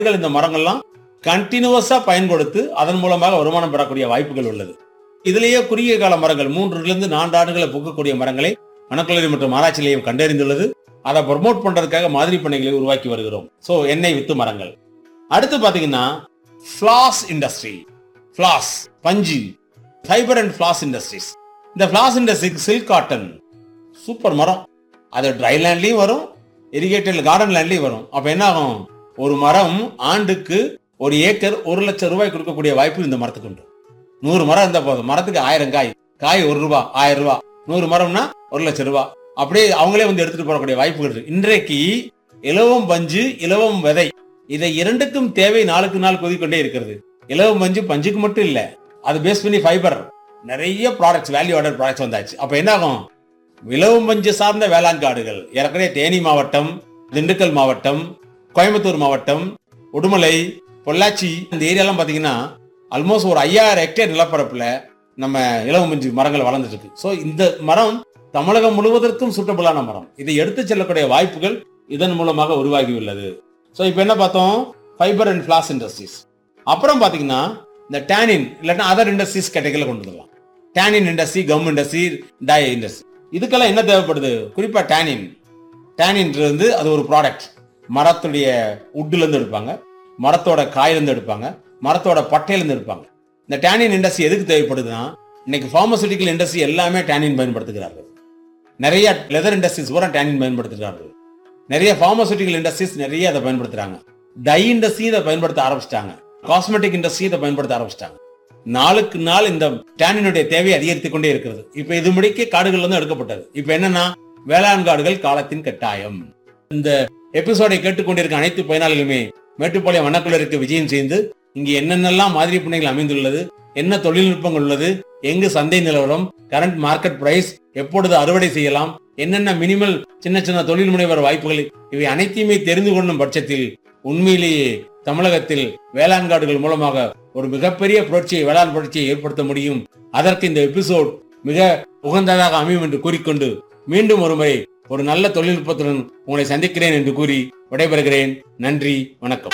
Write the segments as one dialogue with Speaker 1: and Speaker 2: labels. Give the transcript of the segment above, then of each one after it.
Speaker 1: ஆண்டுகள் இந்த மரங்கள்லாம் கண்டினியூவஸா பயன்படுத்தி அதன் மூலமாக வருமானம் பெறக்கூடிய வாய்ப்புகள் உள்ளது இதுலேயே குறுகிய கால மரங்கள் மூன்றிலிருந்து நான்கு ஆண்டுகளை பூக்கக்கூடிய மரங்களை வனக்கல்லூரி மற்றும் ஆராய்ச்சி நிலையம் கண்டறிந்துள்ளது அதை ப்ரமோட் பண்றதுக்காக மாதிரி பண்ணைகளை உருவாக்கி வருகிறோம் சோ எண்ணெய் வித்து மரங்கள் அடுத்து பாத்தீங்கன்னா ஃபிளாஸ் இண்டஸ்ட்ரி ஃபிளாஸ் பஞ்சு ஃபைபர் அண்ட் ஃபிளாஸ் இண்டஸ்ட்ரீஸ் இந்த ஃபிளாஸ் இண்டஸ்ட்ரிக்கு சில்க் காட்டன் சூப்பர் மரம் அது ட்ரை லேண்ட்லயும் வரும் இரிகேட்டட் கார்டன் லேண்ட்லயும் வரும் அப்ப என்ன ஆகும் ஒரு மரம் ஆண்டுக்கு ஒரு ஏக்கர் ஒரு லட்சம் ரூபாய் கொடுக்கக்கூடிய வாய்ப்பு இந்த மரத்துக்கு உண்டு நூறு மரம் இருந்தா போதும் மரத்துக்கு ஆயிரம் காய் காய் ஒரு ரூபா ஆயிரம் ரூபாய் நூறு மரம்னா ஒரு லட்சம் ரூபாய் அப்படியே அவங்களே வந்து எடுத்துட்டு போறக்கூடிய வாய்ப்புகள் இருக்கு இன்றைக்கு இலவம் பஞ்சு இலவம் விதை இதை இரண்டுக்கும் தேவை நாளுக்கு நாள் கொதிக்கொண்டே இருக்கிறது இலவம் பஞ்சு பஞ்சுக்கு மட்டும் இல்ல அது பேஸ் பண்ணி ஃபைபர் நிறைய ப்ராடக்ட்ஸ் வேல்யூ ஆர்டர் ப்ராடக்ட்ஸ் வந்தாச்சு அப்ப என்ன ஆகும் விலவும் பஞ்சு சார்ந்த வேளாண் காடுகள் ஏற்கனவே தேனி மாவட்டம் திண்டுக்கல் மாவட்டம் கோயம்புத்தூர் மாவட்டம் உடுமலை பொள்ளாச்சி இந்த ஏரியாலாம் பாத்தீங்கன்னா ஆல்மோஸ்ட் ஒரு ஐயாயிரம் ஹெக்டேர் நிலப்பரப்புல நம்ம இலவம் பஞ்சு மரங்கள் வளர்ந்துட்டு இருக்கு ஸோ இந்த மரம் தமிழகம் முழுவதற்கும் சூட்டபிளான மரம் இதை எடுத்து செல்லக்கூடிய வாய்ப்புகள் இதன் மூலமாக உருவாகியுள்ளது ஸோ இப்போ என்ன பார்த்தோம் ஃபைபர் அண்ட் ஃபிளாஸ் இண்டஸ்ட்ரீஸ் அப்புறம் பாத்தீங்கன்னா இந்த டேனின் இல்லாட்டா அதர் இண்டஸ்ட்ரீஸ் கேட்டகரியில் கொண்டு வரலாம் tannin industry gum industry dye industry இதுக்கெல்லாம் என்ன தேவைப்படுது குறிப்பா டேனின் டேனின் வந்து அது ஒரு ப்ராடக்ட் மரத்துடைய உட்ல இருந்து எடுப்பாங்க மரத்தோட காயில இருந்து எடுப்பாங்க மரத்தோட பட்டையில இருந்து எடுப்பாங்க இந்த டேனின் இண்டஸ்ட்ரி எதுக்கு தேவைப்படுதுன்னா இன்னைக்கு பார்மசூட்டிக்கல் இண்டஸ்ட்ரி எல்லாமே டேனின் பயன்படுத்துகிறார்கள் நிறைய லெதர் இண்டஸ்ட்ரீஸ் பூரா டேனின் பயன்படுத்துகிறார்கள் நிறைய பார்மசூட்டிக்கல் இண்டஸ்ட்ரீஸ் நிறைய அதை பயன்படுத்துறாங்க டை இண்டஸ்ட்ரி இதை பயன்படுத்த ஆரம்பிச்சிட்டாங்க காஸ்மெட்டிக் இண்டஸ்ட்ரி இதை பயன்படுத்த ஆரம்பிச்சிட்டாங்க நாளுக்கு நாள் இந்த டேனினுடைய தேவை அதிகரித்துக் கொண்டே இருக்கிறது இப்ப இது முடிக்க காடுகள்ல இருந்து எடுக்கப்பட்டது இப்ப என்னன்னா வேளாண் காடுகள் காலத்தின் கட்டாயம் இந்த எபிசோடை கேட்டுக்கொண்டிருக்க அனைத்து பயனாளிகளுமே மேட்டுப்பாளையம் வனக்குள்ளருக்கு விஜயம் செய்து இங்கு என்னென்னலாம் மாதிரி பண்ணைகள் அமைந்துள்ளது என்ன தொழில்நுட்பங்கள் உள்ளது எங்கு சந்தை நிலவரம் கரண்ட் மார்க்கெட் பிரைஸ் எப்பொழுது அறுவடை செய்யலாம் என்னென்ன மினிமல் சின்ன சின்ன தொழில் முனைவர் வாய்ப்புகள் இவை அனைத்தையுமே தெரிந்து கொள்ளும் பட்சத்தில் உண்மையிலேயே தமிழகத்தில் வேளாண் காடுகள் மூலமாக ஒரு மிகப்பெரிய புரட்சியை வேளாண் புரட்சியை ஏற்படுத்த முடியும் அதற்கு இந்த எபிசோட் மிக உகந்ததாக அமையும் என்று கூறிக்கொண்டு மீண்டும் ஒருமுறை ஒரு நல்ல தொழில்நுட்பத்துடன் உங்களை சந்திக்கிறேன் என்று கூறி விடைபெறுகிறேன் நன்றி வணக்கம்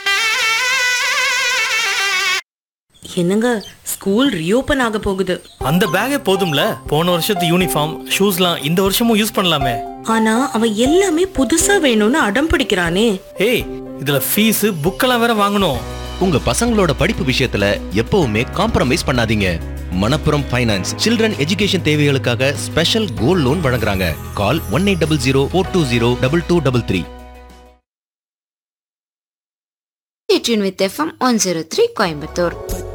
Speaker 2: என்னங்க ஸ்கூல் ரீஓபன் ஆக போகுது
Speaker 3: அந்த பேக்கே போதும்ல போன வருஷத்து யூனிஃபார்ம் ஷூஸ்லாம் இந்த வருஷமும் யூஸ் பண்ணலாமே
Speaker 2: ஆனா அவன் எல்லாமே புதுசா வேணும்னு அடம் பிடிக்கிறானே
Speaker 3: ஏய் இதுல ஃபீஸ் புக்கெல்லாம் வேற வாங்கணும்
Speaker 4: உங்க பசங்களோட படிப்பு விஷயத்துல எப்பவுமே காம்ப்ரமைஸ் பண்ணாதீங்க மணப்புரம் ஃபைனான்ஸ் சில்ட்ரன் எஜுகேஷன் தேவைகளுக்காக ஸ்பெஷல் கோல்ட் லோன் வழங்குறாங்க call one eight double zero four two zero double two double three
Speaker 5: Stay tuned with FM 103 Coimbatore.